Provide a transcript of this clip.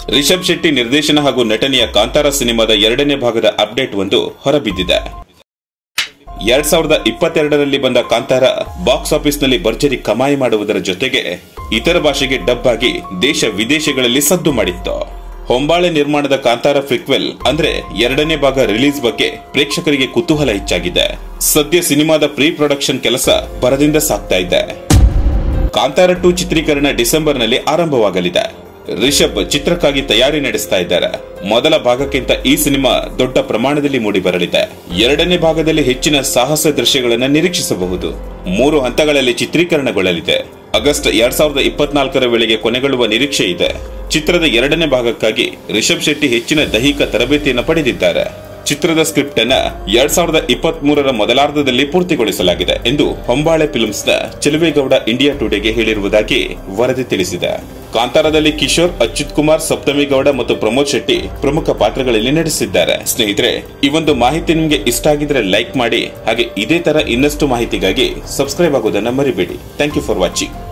ರಿಷಬ್ ಶೆಟ್ಟಿ ನಿರ್ದೇಶನ ಹಾಗೂ ನಟನೆಯ ಕಾಂತಾರ ಸಿನಿಮಾದ ಎರಡನೇ ಭಾಗದ ಅಪ್ಡೇಟ್ ಒಂದು ಹೊರಬಿದ್ದಿದೆ ಎರಡ್ ಸಾವಿರದ ಇಪ್ಪತ್ತೆರಡರಲ್ಲಿ ಬಂದ ಕಾಂತಾರ ಬಾಕ್ಸ್ ಆಫೀಸ್ನಲ್ಲಿ ಭರ್ಜರಿ ಕಮಾಯಿ ಮಾಡುವುದರ ಜೊತೆಗೆ ಇತರ ಭಾಷೆಗೆ ಡಬ್ ಆಗಿ ದೇಶ ವಿದೇಶಗಳಲ್ಲಿ ಸದ್ದು ಮಾಡಿತ್ತು ಹೊಂಬಾಳೆ ನಿರ್ಮಾಣದ ಕಾಂತಾರ ಫ್ರಿಕ್ವೆಲ್ ಅಂದ್ರೆ ಎರಡನೇ ಭಾಗ ರಿಲೀಸ್ ಬಗ್ಗೆ ಪ್ರೇಕ್ಷಕರಿಗೆ ಕುತೂಹಲ ಹೆಚ್ಚಾಗಿದೆ ಸದ್ಯ ಸಿನಿಮಾದ ಪ್ರೀ ಪ್ರೊಡಕ್ಷನ್ ಕೆಲಸ ಭರದಿಂದ ಸಾಗ್ತಾ ಇದೆ ಕಾಂತಾರ ಟು ಚಿತ್ರೀಕರಣ ಡಿಸೆಂಬರ್ನಲ್ಲಿ ಆರಂಭವಾಗಲಿದೆ ರಿಷಬ್ ಚಿತ್ರಕ್ಕಾಗಿ ತಯಾರಿ ನಡೆಸ್ತಾ ಇದ್ದಾರೆ ಮೊದಲ ಭಾಗಕ್ಕಿಂತ ಈ ಸಿನಿಮಾ ದೊಡ್ಡ ಪ್ರಮಾಣದಲ್ಲಿ ಮೂಡಿ ಬರಲಿದೆ ಎರಡನೇ ಭಾಗದಲ್ಲಿ ಹೆಚ್ಚಿನ ಸಾಹಸ ದೃಶ್ಯಗಳನ್ನು ನಿರೀಕ್ಷಿಸಬಹುದು ಮೂರು ಹಂತಗಳಲ್ಲಿ ಚಿತ್ರೀಕರಣಗೊಳ್ಳಲಿದೆ ಆಗಸ್ಟ್ ಎರಡ್ ಸಾವಿರದ ಇಪ್ಪತ್ನಾಲ್ಕರ ವೇಳೆಗೆ ಕೊನೆಗೊಳ್ಳುವ ನಿರೀಕ್ಷೆ ಇದೆ ಚಿತ್ರದ ಎರಡನೇ ಭಾಗಕ್ಕಾಗಿ ರಿಷಬ್ ಶೆಟ್ಟಿ ಹೆಚ್ಚಿನ ದೈಹಿಕ ತರಬೇತಿಯನ್ನು ಪಡೆದಿದ್ದಾರೆ ಚಿತ್ರದ ಸ್ಕ್ರಿಪ್ಟ್ ಅನ್ನ ಎರಡ್ ಸಾವಿರದ ಇಪ್ಪತ್ತ್ ಮೂರರ ಮೊದಲಾರ್ಧದಲ್ಲಿ ಪೂರ್ತಿಗೊಳಿಸಲಾಗಿದೆ ಎಂದು ಹೊಂಬಾಳೆ ಫಿಲ್ಮ್ಸ್ ನ ಚೆಲುವೇಗೌಡ ಇಂಡಿಯಾ ಟುಡೇಗೆ ಹೇಳಿರುವುದಾಗಿ ವರದಿ ತಿಳಿಸಿದೆ ಕಾಂತಾರದಲ್ಲಿ ಕಿಶೋರ್ ಅಚ್ಯುತ್ ಕುಮಾರ್ ಸಪ್ತಮಿ ಗೌಡ ಮತ್ತು ಪ್ರಮೋದ್ ಶೆಟ್ಟಿ ಪ್ರಮುಖ ಪಾತ್ರಗಳಲ್ಲಿ ನಟಿಸಿದ್ದಾರೆ ಸ್ನೇಹಿತರೆ ಈ ಒಂದು ಮಾಹಿತಿ ನಿಮಗೆ ಇಷ್ಟ ಆಗಿದ್ರೆ ಲೈಕ್ ಮಾಡಿ ಹಾಗೆ ಇದೇ ತರ ಇನ್ನಷ್ಟು ಮಾಹಿತಿಗಾಗಿ ಸಬ್ಸ್ಕ್ರೈಬ್ ಆಗೋದನ್ನ ಮರಿಬೇಡಿ ಥ್ಯಾಂಕ್ ಯು ಫಾರ್ ವಾಚಿಂಗ್